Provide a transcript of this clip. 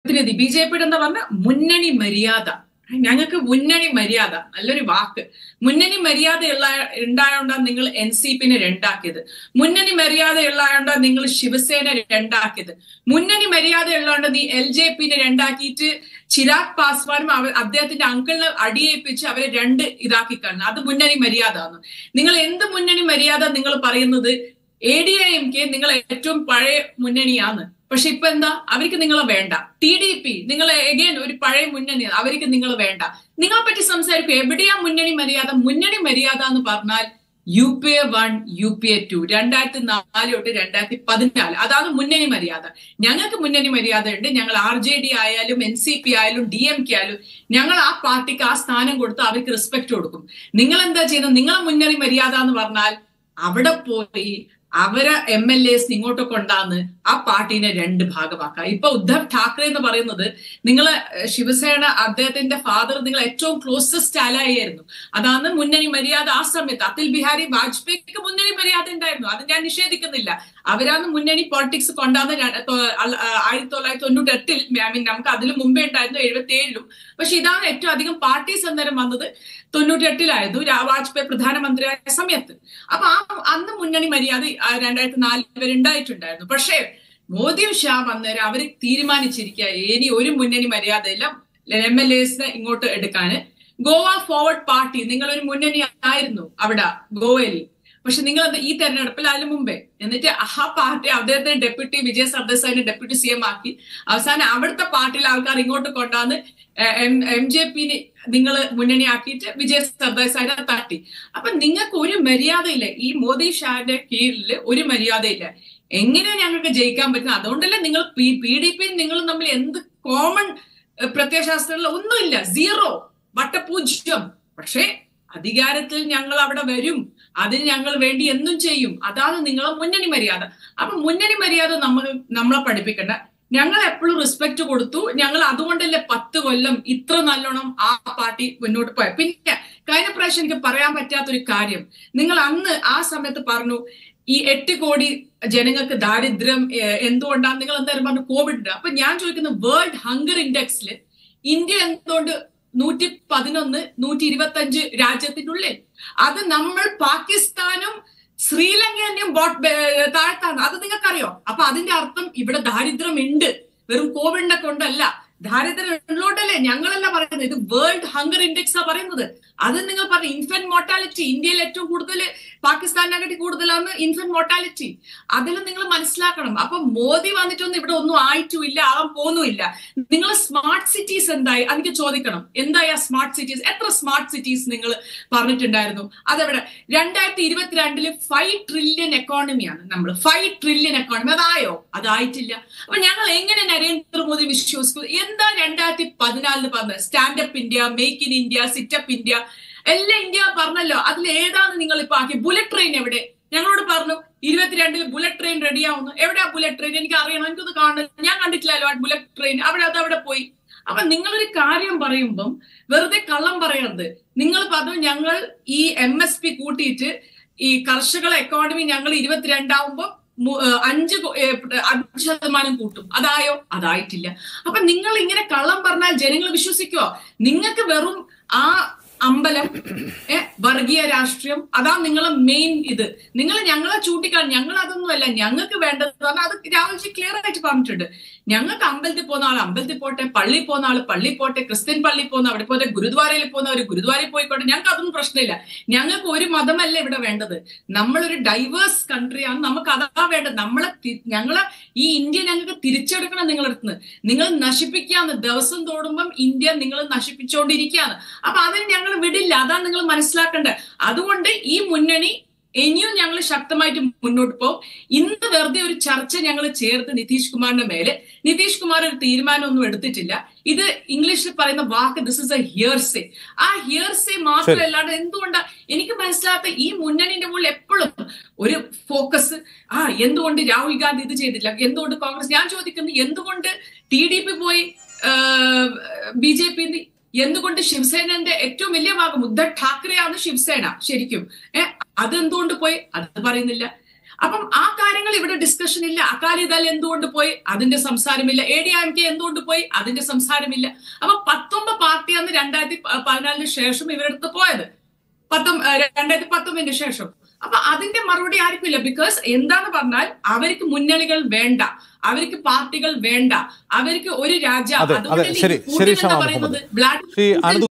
പ്രതിനിധി B J പിയുടെ എന്താ പറഞ്ഞ മുന്നണി മര്യാദ ഞങ്ങൾക്ക് മുന്നണി മര്യാദ നല്ലൊരു വാക്ക് മുന്നണി മര്യാദ ഉള്ള ഉണ്ടായോണ്ടാണ് നിങ്ങൾ എൻ സി പിന്നെ രണ്ടാക്കിയത് മുന്നണി മര്യാദ ഉള്ളതുകൊണ്ടാണ് നിങ്ങൾ ശിവസേന രണ്ടാക്കിയത് മുന്നണി മര്യാദ ഉള്ളതുകൊണ്ട് നീ എൽ ജെ പിന്നെ രണ്ടാക്കിയിട്ട് ചിരാഗ് പാസ്വാനും അവ അദ്ദേഹത്തിന്റെ അങ്കിളിനെ അടിയേൽപ്പിച്ച് അവരെ രണ്ട് ഇതാക്കി കാണുന്നു അത് മുന്നണി മര്യാദ ആണ് നിങ്ങൾ എന്ത് മുന്നണി മര്യാദ നിങ്ങൾ പറയുന്നത് A D I M K നിങ്ങൾ ഏറ്റവും പഴയ മുന്നണിയാണ് പക്ഷെ ഇപ്പൊ എന്താ അവർക്ക് നിങ്ങളെ വേണ്ട ടി ഡി പി നിങ്ങൾ എഗെയിൻ ഒരു പഴയ മുന്നണി അവർക്ക് നിങ്ങൾ വേണ്ട നിങ്ങളെ പറ്റി സംസാരിക്കും എവിടെയാ മുന്നണി മര്യാദ മുന്നണി മര്യാദ എന്ന് പറഞ്ഞാൽ U P A one U P A two രണ്ടായിരത്തി നാല് തൊട്ട് രണ്ടായിരത്തി പതിനാല് അതാണ് മുന്നണി മര്യാദ ഞങ്ങൾക്ക് മുന്നണി മര്യാദ ഉണ്ട് ഞങ്ങൾ ആർ ജെ ഡി ആയാലും എൻ സി പി ആയാലും ഡി എം കെ ആയാലും ഞങ്ങൾ ആ പാർട്ടിക്ക് ആ സ്ഥാനം കൊടുത്ത് അവർക്ക് റെസ്പെക്ട് കൊടുക്കും നിങ്ങൾ എന്താ ചെയ്യുന്നത് നിങ്ങളെ മുന്നണി മര്യാദ എന്ന് പറഞ്ഞാൽ അവിടെ പോയി അവരെ എം എൽ എസ് ഇങ്ങോട്ട് കൊണ്ടാന്ന് ആ പാർട്ടീനെ രണ്ട് ഭാഗമാക്കുക ഇപ്പൊ ഉദ്ധവ് ഠാക്കറെ എന്ന് പറയുന്നത് നിങ്ങള് ശിവസേന അദ്ദേഹത്തിന്റെ ഫാദർ നിങ്ങൾ ഏറ്റവും ക്ലോസസ്റ്റ് ആയിരുന്നു അതാണ് മുന്നണി മര്യാദ ആ സമയത്ത് അത്തിൽ ബിഹാരി വാജ്പേയിക്ക് മുന്നണി മര്യാദ ഉണ്ടായിരുന്നു അത് ഞാൻ നിഷേധിക്കുന്നില്ല അവരാണ് മുന്നണി പോളിറ്റിക്സ് കൊണ്ടാന്ന് ആയിരത്തി തൊള്ളായിരത്തി തൊണ്ണൂറ്റി എട്ടിൽ ഐ മീൻ നമുക്ക് അതിന് മുമ്പേ ഉണ്ടായിരുന്നു എഴുപത്തി ഏഴിലും പക്ഷെ ഇതാണ് ഏറ്റവും അധികം പാർട്ടീസ് അന്നേരം വന്നത് തൊണ്ണൂറ്റി എട്ടിലായിരുന്നു വാജ്പേയി പ്രധാനമന്ത്രിയായ സമയത്ത് അപ്പൊ ആ അന്ന് മുന്നണി മര്യാദ രണ്ടായിരത്തി നാലിൽ വരെ ഉണ്ടായിട്ടുണ്ടായിരുന്നു പക്ഷേ മോദിയും ഷാ അന്നേരം അവർ തീരുമാനിച്ചിരിക്കുക ഇനി ഒരു മുന്നണി മര്യാദയില്ല എം എൽ എസിനെ ഇങ്ങോട്ട് എടുക്കാന് ഗോവ ഫോർവേഡ് പാർട്ടി നിങ്ങൾ ഒരു മുന്നണി ആയിരുന്നു അവിടെ ഗോവയിൽ പക്ഷെ നിങ്ങൾ ഈ തെരഞ്ഞെടുപ്പിൽ അതിന് മുമ്പേ എന്നിട്ട് ആ പാർട്ടി അദ്ദേഹത്തെ ഡെപ്യൂട്ടി വിജയ് സർദേശായിനെ ഡെപ്യൂട്ടി സി എം ആക്കി അവസാനം അവിടുത്തെ പാർട്ടിയിലെ ആൾക്കാർ ഇങ്ങോട്ട് കൊണ്ടാന്ന് എം എം ജെ പിന് നിങ്ങൾ മുന്നണി ആക്കിയിട്ട് വിജയ് സർദേശായിനെ തട്ടി അപ്പൊ നിങ്ങൾക്ക് ഒരു മര്യാദയില്ല ഈ മോദി ഷാന്റെ കീഴിൽ ഒരു മര്യാദയില്ല എങ്ങനെ ഞങ്ങൾക്ക് ജയിക്കാൻ പറ്റുന്നത് അതുകൊണ്ടല്ലേ നിങ്ങൾ പി പി ഡി പി നിങ്ങൾ തമ്മിൽ എന്ത് കോമൺ പ്രത്യയശാസ്ത്രങ്ങളിൽ ഒന്നുമില്ല സീറോ വട്ടപൂജ്യം പക്ഷേ അധികാരത്തിൽ ഞങ്ങൾ അവിടെ വരും അതിന് ഞങ്ങൾ വേണ്ടി എന്തും ചെയ്യും അതാണ് നിങ്ങളെ മുന്നണി മര്യാദ അപ്പൊ മുന്നണി മര്യാദ നമ്മൾ നമ്മളെ പഠിപ്പിക്കേണ്ട ഞങ്ങൾ എപ്പോഴും റെസ്പെക്ട് കൊടുത്തു ഞങ്ങൾ അതുകൊണ്ടല്ലേ പത്ത് കൊല്ലം ഇത്ര നല്ലോണം ആ പാർട്ടി മുന്നോട്ട് പോയ പിന്നെ കഴിഞ്ഞ പ്രാവശ്യം എനിക്ക് പറയാൻ പറ്റാത്തൊരു കാര്യം നിങ്ങൾ അന്ന് ആ സമയത്ത് പറഞ്ഞു ഈ എട്ട് കോടി ജനങ്ങൾക്ക് ദാരിദ്ര്യം എന്തുകൊണ്ടാണ് നിങ്ങൾ എന്തായാലും പറഞ്ഞു കോവിഡ് അപ്പൊ ഞാൻ ചോദിക്കുന്നത് വേൾഡ് ഹങ്കർ ഇൻഡെക്സിൽ ഇന്ത്യ എന്തുകൊണ്ട് നൂറ്റി പതിനൊന്ന് നൂറ്റി ഇരുപത്തി അഞ്ച് രാജ്യത്തിനുള്ളിൽ അത് നമ്മൾ പാകിസ്ഥാനും ശ്രീലങ്കന്റെയും ബോട്ട് താഴ്ത്താണ് അത് നിങ്ങൾക്കറിയോ അപ്പൊ അതിന്റെ അർത്ഥം ഇവിടെ ദാരിദ്ര്യം ഉണ്ട് വെറും കോവിഡിനെ കൊണ്ടല്ല ദാരിദ്ര്യം ഉള്ളോണ്ടല്ലേ ഞങ്ങളല്ല പറയുന്നത് ഇത് വേൾഡ് ഹങ്കർ ഇൻഡെക്സ് ആ പറയുന്നത് അത് നിങ്ങൾ പറഞ്ഞു ഇൻഫന്റ് മോർട്ടാലിറ്റി ഇന്ത്യയിൽ ഏറ്റവും കൂടുതൽ പാകിസ്ഥാനിനെക്കാട്ടി കൂടുതലാണ് ഇൻഫന്റ് മോർട്ടാലിറ്റി അതിൽ നിങ്ങൾ മനസ്സിലാക്കണം അപ്പൊ മോദി വന്നിട്ടൊന്നും ഇവിടെ ഒന്നും ആയിട്ടുമില്ല ആവാൻ പോകുന്നുമില്ല നിങ്ങൾ സ്മാർട്ട് സിറ്റീസ് എന്തായി എനിക്ക് ചോദിക്കണം എന്തായി ആ സ്മാർട്ട് സിറ്റീസ് എത്ര സ്മാർട്ട് സിറ്റീസ് നിങ്ങൾ പറഞ്ഞിട്ടുണ്ടായിരുന്നു അതെവിടെ രണ്ടായിരത്തി ഇരുപത്തിരണ്ടില് ഫൈവ് ട്രില്യൺ എക്കോണമിയാണ് നമ്മൾ ഫൈവ് ട്രില്യൺ എക്കോണമി അതായോ അതായിട്ടില്ല അപ്പൊ ഞങ്ങൾ എങ്ങനെ നരേന്ദ്രമോദി വിശ്വസിക്കും എന്താ രണ്ടായിരത്തി പതിനാലിന് പറഞ്ഞത് standup India make in India startup India എല്ലാം ഇന്ത്യ പറഞ്ഞല്ലോ അതിൽ ഏതാണ് നിങ്ങൾ ഇപ്പൊ ആക്കി ബുള്ളറ്റ് ട്രെയിൻ എവിടെ ഞങ്ങളോട് പറഞ്ഞു ഇരുപത്തിരണ്ടിൽ ബുള്ളറ്റ് ട്രെയിൻ റെഡിയാവുന്നു എവിടെയാ ബുള്ളറ്റ് ട്രെയിൻ എനിക്ക് അറിയണം എനിക്കൊന്ന് കാണണം ഞാൻ കണ്ടിട്ടില്ലല്ലോ ആ ബുള്ളറ്റ് ട്രെയിൻ അവിടെ അത് അവിടെ പോയി അപ്പൊ നിങ്ങളൊരു കാര്യം പറയുമ്പം വെറുതെ കള്ളം പറയരുത് നിങ്ങൾ പറഞ്ഞു ഞങ്ങൾ ഈ എം എസ് പി കൂട്ടിയിട്ട് ഈ കർഷക എക്കോണമി ഞങ്ങൾ ഇരുപത്തിരണ്ടാവുമ്പോ അഞ്ച് അഞ്ച് ശതമാനം കൂട്ടും അതായോ അതായിട്ടില്ല അപ്പൊ നിങ്ങൾ ഇങ്ങനെ കള്ളം പറഞ്ഞാൽ ജനങ്ങൾ വിശ്വസിക്കുവോ നിങ്ങൾക്ക് വെറും ആ അമ്പലം ഏഹ് വർഗീയ രാഷ്ട്രീയം അതാ നിങ്ങളെ മെയിൻ ഇത് നിങ്ങൾ ഞങ്ങളെ ചൂണ്ടിക്കാണ് ഞങ്ങൾ അതൊന്നുമല്ല ഞങ്ങൾക്ക് വേണ്ടത് പറഞ്ഞാൽ അത് രാഹുൽജി ക്ലിയർ ആയിട്ട് പറഞ്ഞിട്ടുണ്ട് ഞങ്ങൾക്ക് അമ്പലത്തിൽ പോകുന്ന ആൾ അമ്പലത്തിൽ പോട്ടെ പള്ളി പോകുന്ന ആൾ പള്ളി പോട്ടെ ക്രിസ്ത്യൻ പള്ളി പോകുന്ന അവിടെ പോട്ടെ ഗുരുദ്വാരയിൽ പോകുന്നവർ ഗുരുദ്വാരയിൽ പോയിക്കോട്ടെ ഞങ്ങൾക്ക് അതൊന്നും പ്രശ്നമില്ല ഞങ്ങൾക്ക് ഒരു മതമല്ല ഇവിടെ വേണ്ടത് നമ്മളൊരു ഡൈവേഴ്സ് കൺട്രിയാണ് നമുക്ക് അതാ വേണ്ടത് നമ്മളെ ഞങ്ങളെ ഈ ഇന്ത്യ ഞങ്ങൾക്ക് തിരിച്ചെടുക്കണം നിങ്ങളടുത്ത് നിങ്ങൾ നശിപ്പിക്കാന്ന് ദിവസം തോടുമ്പം ഇന്ത്യ നിങ്ങൾ നശിപ്പിച്ചുകൊണ്ടിരിക്കുകയാണ് അപ്പൊ അതിന് ഞങ്ങൾ വിടില്ല അതാണ് നിങ്ങൾ മനസ്സിലാക്കേണ്ടത് അതുകൊണ്ട് ഈ മുന്നണി ഇനിയും ഞങ്ങൾ ശക്തമായിട്ട് മുന്നോട്ട് പോകും ഇന്ന് വെറുതെ ഒരു ചർച്ച ഞങ്ങൾ ചേർത്ത് നിതീഷ് കുമാറിന്റെ മേലെ നിതീഷ് കുമാർ ഒരു തീരുമാനമൊന്നും എടുത്തിട്ടില്ല ഇത് ഇംഗ്ലീഷിൽ പറയുന്ന വാക്ക് ദിസ് ഇസ് എ ഹിയർസേ ആ ഹിയർസേ മാത്രമല്ലാണ്ട് എന്തുകൊണ്ടാ എനിക്ക് മനസ്സിലാത്ത ഈ മുന്നണിന്റെ മുകളിൽ എപ്പോഴും ഒരു ഫോക്കസ് ആ എന്തുകൊണ്ട് രാഹുൽ ഗാന്ധി ഇത് ചെയ്തില്ല എന്തുകൊണ്ട് കോൺഗ്രസ് ഞാൻ ചോദിക്കുന്നത് എന്തുകൊണ്ട് ടി ഡി പി പോയി ബി ജെ പി എന്തുകൊണ്ട് ശിവസേനന്റെ ഏറ്റവും വലിയ ഭാഗം ഉദ്ധവ് ഠാക്കറെയാണ് ശിവസേന ശരിക്കും ഏഹ് അതെന്തുകൊണ്ട് പോയി അത് പറയുന്നില്ല അപ്പം ആ കാര്യങ്ങൾ ഇവിടെ ഡിസ്കഷൻ ഇല്ല അകാലിദൾ എന്തുകൊണ്ട് പോയി അതിന്റെ സംസാരമില്ല എ ഡി എം കെ എന്തുകൊണ്ട് പോയി അതിന്റെ സംസാരമില്ല അപ്പൊ പത്തൊമ്പത് പാർട്ടിയാണ് രണ്ടായിരത്തി പ- പതിനാലിന് ശേഷം ഇവരെടുത്ത് പോയത് പത്തൊ രണ്ടായിരത്തി പത്തൊമ്പതിന് ശേഷം അപ്പൊ അതിന്റെ മറുപടി ആർക്കില്ല ബിക്കോസ് എന്താന്ന് പറഞ്ഞാൽ അവർക്ക് മുന്നണികൾ വേണ്ട അവർക്ക് പാർട്ടികൾ വേണ്ട അവർക്ക് ഒരു രാജ്യം അതെ, അതെ, അതുകൊണ്ടല്ലേ ശരി, ഈ ശരി, കൂട്ടം ഷമ എന്ന് പറയുന്നത് മുഹമ്മദ്. ബ്ലാഡ് ശ്രീ അനന്ത്